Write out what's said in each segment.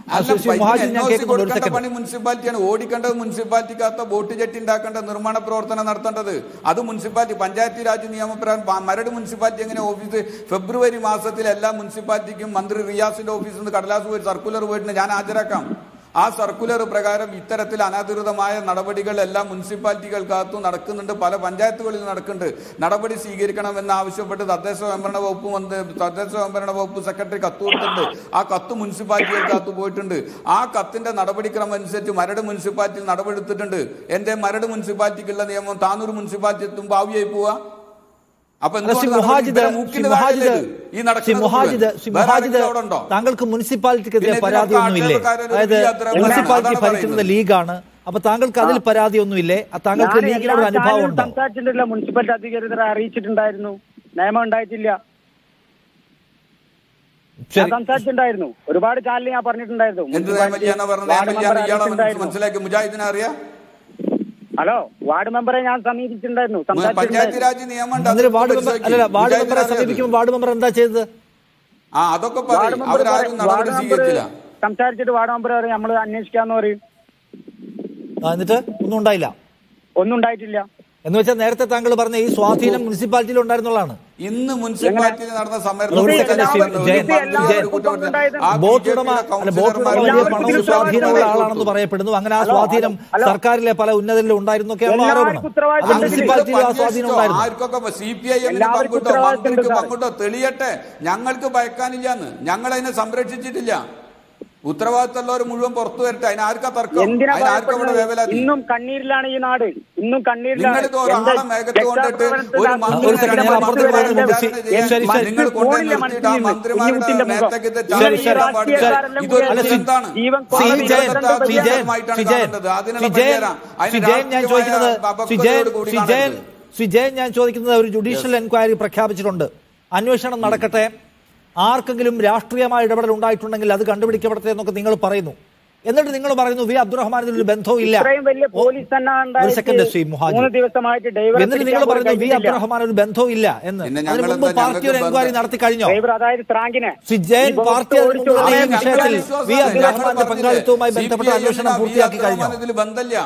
അല്ല, ശ്രീ- ശ്രീ ഇതിന് മുഹാജിൻ ഞാൻ NOC കേൾക്കുന്നുണ്ട് ഒരു കൊടുക്കേണ്ട സെക്കൻഡ് പണി മുനിസിപ്പാലിറ്റിയാണ് ഓടിക്കേണ്ടത് മുനിസിപ്പാലിറ്റിക്കകത്ത് ബോട്ട് ജെട്ടി ഉണ്ടാക്കേണ്ട നിർമ്മാണ പ്രവർത്തനം നടത്തേണ്ടത് അത് മുനിസിപ്പാലിറ്റി പഞ്ചായത്തി രാജ് നിയമപ്രകാരം പ- മരട് മുനിസിപ്പാലിറ്റി എങ്ങനെ ഓഫീസ് ഫെബ്രുവരി മാസത്തിൽ എല്ലാ മുനിസിപ്പാലിറ്റിക്കും മന്ത്രി റിയാസിന്റെ ഓഫീസിൽ നിന്ന് കടലാസ് പോയി സർക്കുലർ പോയിട്ട് ഞാൻ ഹാജരാക്കാം ആ സർക്കുലർ പ്രകാരം ഇത്തരത്തിൽ അനധികൃതമായ നടപടികൾ എല്ലാ മുനിസിപ്പാലിറ്റികൾക്കകത്തും നടക്കുന്നുണ്ട് പല പഞ്ചായത്തുകളിൽ നടക്കുന്നുണ്ട് നടപടി സ്വീകരിക്കണമെന്ന് ആവശ്യപ്പെട്ട് തദ്ദേശ സ്വയംഭരണ വകുപ്പ് മന്ത്രി തദ്ദേശ സ്വയംഭരണ വകുപ്പ് സെക്രട്ടറി കത്ത് കൊടുത്തിട്ടുണ്ട് ആ കത്ത് മുനിസിപ്പാലിറ്റികൾക്കകത്ത് പോയിട്ടുണ്ട് ആ കത്തിന്റെ നടപടിക്രമം അനുസരിച്ച് മരട് മുനിസിപ്പാലിറ്റിയിൽ നടപടി എടുത്തിട്ടുണ്ട് എന്റെ മരട് മുനിസിപ്പാലിറ്റിക്കുള്ള നിയമം താനൂർ മുനിസിപ്പാലിറ്റി എത്തും ഭാവിയായി പോവാ അപ്പൊ അല്ല, ശ്രീ എന്തുകൊണ്ട് മുഹാജിദ് ഇവരെ ശ്രീ മൂക്കിന്റെ മുഹാജിദ് താഴെയല്ലേ ഇത്? ഈ ശ്രീ നടക്കുന്നത് മുഹാജിദ് മുഴുവൻ? ശ്രീ വേറെ മുഹാജിദ് ആരെങ്കിലും അവിടെ ഉണ്ടോ? താങ്കൾക്ക് മുനിസിപ്പാലിറ്റിക്കെതിരെ പിന്നെ പരാതി ഇതിനൊക്കെ ഒന്നുമില്ലേ ആക്ഷേപക്കാരൊരു അതായത് വലിയ അത്ര മുനിസിപ്പാലിറ്റി അതാണ് ഭരിക്കുന്നത് പറയുന്നത്. ലീഗാണ് അപ്പൊ താങ്കൾക്ക് അതിൽ പരാതി ഒന്നുമില്ലേ ആ താങ്കൾക്ക് ഞാൻ ലീഗിനോട് എല്ലാ അനുഭവം ചാനലിലും ഉണ്ടോ സംസാരിച്ചിട്ടില്ല മുനിസിപ്പാലിറ്റി അധികൃതരെ അറിയിച്ചിട്ടുണ്ടായിരുന്നു നിയമം ഉണ്ടായിട്ടില്ല ഞാൻ ശരി സംസാരിച്ചിട്ടുണ്ടായിരുന്നു ഒരുപാട് ചാനലിൽ ഞാൻ പറഞ്ഞിട്ടുണ്ടായിരുന്നു എന്ത് നിയമല്യാന്നാ പറഞ്ഞത് വാർഡ് നിയമല്യാന്ന് മെമ്പറെ ഇയാളെ അറിയിച്ചിട്ടുണ്ടായിരുന്നു. മനസ്സിലാക്കി മുജാഹിദിനെ അറിയാം ഹലോ വാർഡ് മെമ്പറെ ഞാൻ സമീപിച്ചിട്ടുണ്ടായിരുന്നു പഞ്ചായത്ത് സംസാരിച്ചിട്ടുണ്ടായിരുന്നു രാജ് നിയമം ഉണ്ട്. എന്നിട്ട് അതൊക്കെ വാർഡ് മെമ്പർ പരിശോധിക്ക്. അല്ലല്ല വാർഡ് മുജാഹിദിനെ മെമ്പറെ അറിയാം അത്. സമീപിക്കുമ്പോൾ വാർഡ് മെമ്പർ എന്താ ചെയ്തത് ആ അതൊക്കെ വാർഡ് പറയും മെമ്പർ അവരാരും പറയും. നടപടി വാർഡ് മെമ്പർ സ്വീകരിച്ചില്ല സംസാരിച്ചിട്ട് വാർഡ് മെമ്പർ പറയും നമ്മൾ അന്വേഷിക്കാന്ന് പറയും ആ, എന്നിട്ട് ഒന്നും ഉണ്ടായില്ല ഒന്നും ഉണ്ടായിട്ടില്ല എന്ന് വെച്ചാൽ നേരത്തെ താങ്കൾ പറഞ്ഞ ഈ സ്വാധീനം മുനിസിപ്പാലിറ്റിയിൽ ഉണ്ടായിരുന്നുള്ളതാണ് ഇന്ന് മുനിസിപ്പാലിറ്റിയിൽ നടന്ന സമരത്തിൽ ഒരു ഒരു സെക്കൻഡ് ജനപ്രതിനിധി ശ്രീ ഒരു ജയൻ, മന്ത്രി ജയൻ. ഒരു കുറ്റവാളി. ആ ബോട്ട് BJP ഉടമ യുടെ അല്ല ബോട്ട് ഉടമ വലിയ കൗൺസിലർമാർ പണവും എല്ലാവർക്കും സ്വാധീനമുള്ള ഉത്തരവാദിത്തം ആളാണെന്ന് കൊടുത്തു. പറയപ്പെടുന്നു അങ്ങനെ ആ ഹലോ, സ്വാധീനം ഹലോ. സർക്കാരിലെ പല ഉന്നതരിലും ഉണ്ടായിരുന്നൊക്കെയാണ് എല്ലാവർക്കും ആരോപണം ഉത്തരവാദിത്തം അത് ഉണ്ട്. മുനിസിപ്പാലിറ്റിയിൽ ആ സ്വാധീനം ഉണ്ടായിരുന്നു ആർക്കൊക്കെ സി പി ഐ എമ്മിന് എല്ലാവർക്കും പങ്കുണ്ടോ ഉത്തരവാദിത്തം ഉണ്ട് മന്ത്രിക്ക് സാർ. പങ്കുണ്ടോ തെളിയട്ടെ ഞങ്ങൾക്ക് ഭയക്കാനില്ലാന്ന് ഞങ്ങൾ അതിനെ സംരക്ഷിച്ചിട്ടില്ല ഉത്തരവാദിത്തമുള്ളവർ മുഴുവൻ പുറത്തു വരട്ടെ അതിന് ആർക്കാ തർക്കം എന്തിനാ അതിന് ആർക്കാ ഇവിടെ ഭയപ്പെടുന്നത്? വേവലാതി ഇന്നും കണ്ണീരിലാണ് ഈ നാട് ഇന്നും കണ്ണീരിലാണ് നിങ്ങൾക്ക് ഒരാളെ എന്റെ മേഘത്ത് കൊണ്ടിട്ട് ഒരു രക്ഷാപ്രവർത്തകർ മന്ത്രി ഒരു സെക്കൻഡ് ഞാൻ അപ്പുറത്തേക്ക് പോകുന്നു മുമ്പ് ശ്രീ- ശരി, ശരി. നിങ്ങൾ ഫോണിലെ കൊണ്ടുവന്നിട്ട് ആ മനസ്സിൽ മന്ത്രിമാരുടെ കുഞ്ഞുകുട്ടിന്റെ മുഖം. മേത്തേക്ക് ഇത് ശരി, ചാടി ശരി. വീഴാൻ പാടില്ല. രാഷ്ട്രീയക്കാരെല്ലാം ഇതൊരു കൂടി അല്ല, ശ്രീ- ദുരന്താണ്. ജീവൻ ശ്രീ കോടതി ജയൻ ദുരന്തം ശ്രീ ജയൻ പരിഹാരമായിട്ടാണ് ശ്രീ ജയൻ കാണേണ്ടത്. അതിനുള്ള ശ്രീ ജയൻ പരിഹാരം. അതിന് ശ്രീ ജയൻ ഞാൻ രാഷ്ട്രീയമായ ചോദിക്കുന്നത് ശ്രീ ജയൻ പക്വതയോട് കൂടി ശ്രീ ജയൻ കാണരുത്. ശ്രീ ജയൻ ഞാൻ ചോദിക്കുന്നത് ഒരു ജുഡീഷ്യൽ എൻക്വയറി പ്രഖ്യാപിച്ചിട്ടുണ്ട് അന്വേഷണം നടക്കട്ടെ ആർക്കെങ്കിലും രാഷ്ട്രീയമായ ഇടപെടൽ ഉണ്ടായിട്ടുണ്ടെങ്കിൽ അത് കണ്ടുപിടിക്കപ്പെടട്ടെ എന്നൊക്കെ നിങ്ങൾ പറയുന്നു എന്നിട്ട് നിങ്ങൾ പറയുന്നു വി അബ്ദുറഹ്മാൻ ഇതിലൊരു ബന്ധവും ഇല്ല ഇത്രയും വലിയ പോലീസ് തന്നെ ഒരു ഉണ്ടായിട്ട് സെക്കൻഡ് ശ്രീ മുഹാജിർ മൂന്ന് ദിവസമായിട്ട് ഡ്രൈവറെ എന്നിട്ട് നിങ്ങൾ പിടിക്കാൻ പറയുന്നു വി കഴിഞ്ഞില്ല. അബ്ദുറഹ്മാൻ ഒരു ബന്ധവും ഇല്ല എന്ന് പിന്നെ അതിന് ഞങ്ങൾ മുമ്പ് എന്താ പാർട്ടി ഒരു ഞങ്ങൾക്ക് എൻക്വയറി ബന്ധം? നടത്തി കഴിഞ്ഞോ ഡ്രൈവർ അതായത് ഫ്രാങ്കിനെ ശ്രീ ജയൻ ഈ ബോട്ട് പാർട്ടി ഓടിച്ചു അതിന് മുമ്പ് ഈ അവൻ വിഷയത്തിൽ വിശ്വാസം വി ഞങ്ങൾ അബ്ദുറഹ്മാന്റെ പറഞ്ഞില്ലേ? പങ്കാളിത്തവുമായി CPI ബന്ധപ്പെട്ട അന്വേഷണം വി പൂർത്തിയാക്കി കഴിഞ്ഞോ അബ്ദുറഹ്മാൻ ഇതിൽ ബന്ധമില്ല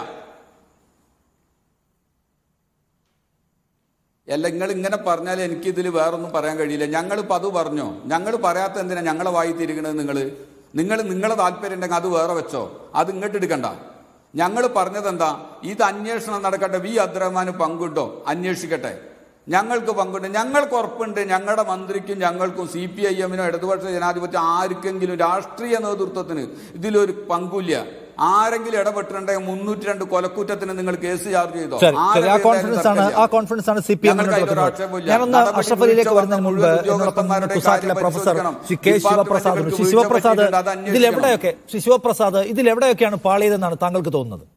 അല്ല നിങ്ങൾ ഇങ്ങനെ പറഞ്ഞാൽ എനിക്ക് ഇതിൽ വേറൊന്നും പറയാൻ കഴിയില്ല ഞങ്ങൾ പതു പറഞ്ഞോ ഞങ്ങൾ പറയാത്ത എന്തിനാ ഞങ്ങളെ വായി തിരികണത് നിങ്ങൾ നിങ്ങൾ നിങ്ങളെ താല്പര്യം ഉണ്ടെങ്കിൽ അത് വേറെ വെച്ചോ അത് ഇങ്ങോട്ട് എടുക്കണ്ട ഞങ്ങൾ പറഞ്ഞത് എന്താ ഇത് അന്വേഷണം നടക്കട്ടെ വി അബ്ദുറഹ്മാന് പങ്കുണ്ടോ അന്വേഷിക്കട്ടെ ഞങ്ങൾക്ക് പങ്കുണ്ട് ഞങ്ങൾക്ക് ഉറപ്പുണ്ട് ഞങ്ങളുടെ മന്ത്രിക്കും ഞങ്ങൾക്കും സി പി ഐ എമ്മിനോ ഇടതുപക്ഷ ജനാധിപത്യം ആർക്കെങ്കിലും രാഷ്ട്രീയ നേതൃത്വത്തിന് ഇതിലൊരു പങ്കുമില്ല ആരെങ്കിലും ഇടപെട്ടിട്ടുണ്ടെങ്കിൽ മുന്നൂറ്റി രണ്ട് കൊലക്കുറ്റത്തിന് നിങ്ങൾ കേസ് ചാർജ് ചെയ്തോ ശരി ശരി ആ ആരെങ്കിലും കോൺഫിഡൻസ് ആണ് തർക്കമില്ല. ആ കോൺഫിഡൻസ് ആണ് സി പി എം ഞങ്ങൾക്ക് അതിലൊരു ആക്ഷേപമില്ല. ഞാനൊന്ന് നടപടി അഷ്റഫ് അലിയിലേക്ക് വീഴ്ച വരുന്നതിന് മുമ്പ് വന്ന എന്നോടൊപ്പം ഉദ്യോഗസ്ഥന്മാരുടെ കുസാറ്റിലെ കാര്യം പ്രൊഫസർ പരിശോധിക്കണം. ശ്രീ കെ ശിവപ്രസാദ് ഡിപ്പാർട്ട്മെന്റുകൾക്ക് ശ്രീ വീഴ്ച ശിവപ്രസാദ് പറ്റിയിട്ടുണ്ട്, അത് അന്വേഷിക്കണം. ഇതിലെവിടെയൊക്കെ ശ്രീ ശിവപ്രസാദ് ഇതിലെവിടെയൊക്കെയാണ് പാളിയതെന്നാണ് താങ്കൾക്ക് തോന്നുന്നത്